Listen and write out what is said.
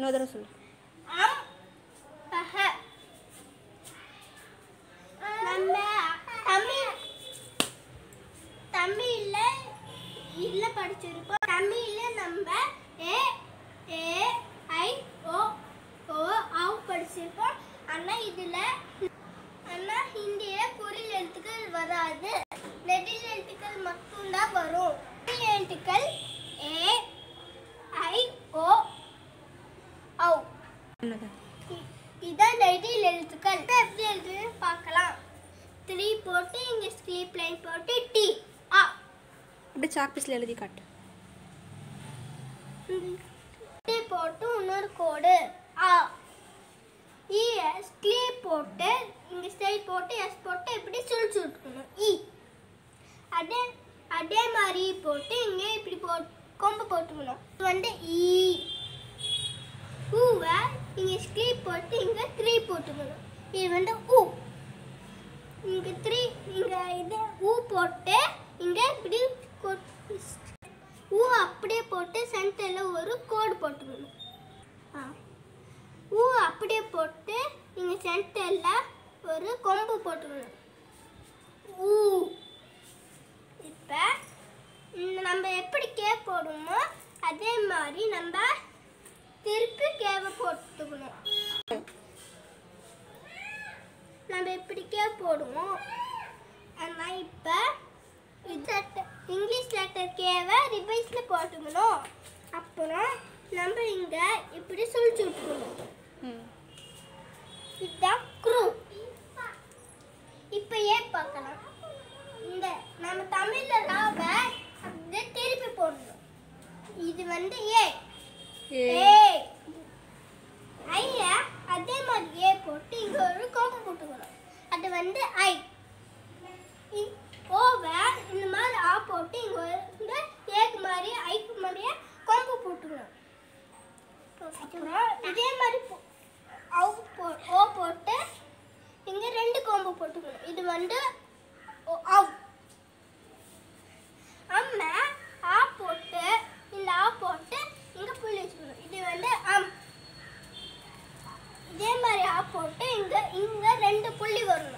இன்னொரு தடவை சொல்லு அம் அஹ நம்ம தமிழ் தமிழ்ல இதுல படிச்சிருக்கோம் தமிழ்ல நம்ம ஏ ஏ ஐ ஓ ஓ ஆவ் படிச்சிருக்கோம் ஆனா இதுல ஆனா ஹிந்தியில பொருள் எழுத்துக்கள் வராது நெடில் எழுத்துக்கள் மட்டும்தான் வரும் பொருள் எழுத்துக்கள் ஏ ஐ ஓ ஔ என்னது இ- இதான் நெடில் எழுத்துக்கள் இதை எப்படி எழுதுன்னு பார்க்கலாம் த்ரீ போட்டு இங்க ஸ்லீப் லைன் போட்டு டி ஆ அப்படியே சாக் பீஸில் எழுதி காட்டு டி போட்டு இன்னொரு கோடு ஆ இ எஸ் கிளே போட்டு இங்க ஸ்டைல் போட்டு எஸ் போட்டு இப்படி சுழிச்சு விட்டுக்கணும் இ அதே அதே மாதிரி போட்டு இங்க இப்படி போட்டு கொம்பு போட்டுக்கணும் இது வந்து ஈ ஊவை இங்க ஸ்லீப் போட்டு இங்க த்ரீ போட்டுக்கணும் இது வந்து ஊ இங்க த்ரீ இங்க இது ஊ போட்டு இங்க இப்படி கொ- ஊ அப்படியே போட்டு சென்டர்ல ஒரு கோடு போட்டுக்கணும் ஆ. ஊ அப்படியே போட்டு இங்க சென்டர்ல ஒரு கொம்பு போட்டுக்கணும் ஊ இப்ப இந்த நம்ம எப்படி கே போடுமோ அதே மாதிரி நம்ம திருப்பி கேவை போட்டுக்கணும் நம்ம இப்படி கே போடுவோம் ஆனால் இப்போ இங்கிலீஷ் லெட்டர் கேவை ரிவைஸில் போட்டுக்கணும் அப்புறம் நம்ம இங்கே இப்படி சுழிச்சு விட்டுக்கணும் ம் இதுதான் க்ரூ இப்போ ஏன் பார்க்கலாம் இந்த நம்ம தமிழ்ல ராவை அப்படியே திருப்பி போடணும் இது வந்து ஏ ஏ ஏ ஐய அதே மாதிரி ஏ போட்டு இங்க ஒரு கொம்பு போட்டுக்கணும் அது வந்து ஐ இ- ஓவை இந்த மாதிரி ஆ போட்டு இங்க வந்து ஏக்கு மாதிரி ஐக்கு மாதிரியே கொம்பு போட்டுக்கணும் அப்புறம் இதே மாதிரி போ- அவு போ- ஓ போட்டு இங்க ரெண்டு கொம்பு போட்டுக்கணும் இது வந்து ஓ- அவு அம்மா ஆ போட்டு இந்த ஆ போட்டு இங்க புள்ளி வச்சுக்கணும் இது வந்து அம் இதே மாதிரி ஆ போட்டு இங்க இங்க ரெண்டு புள்ளி வரும்